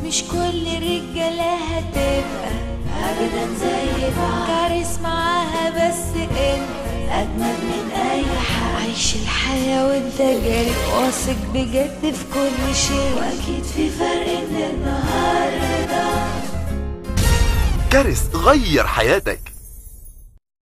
مش كل الرجالة هتبقى ابدا زي بعض كارث معاها بس انت اجمد من اي حد عيش الحياة وانت جاري واثق بجد في كل شيء واكيد في فرق من النهارده كارث غير حياتك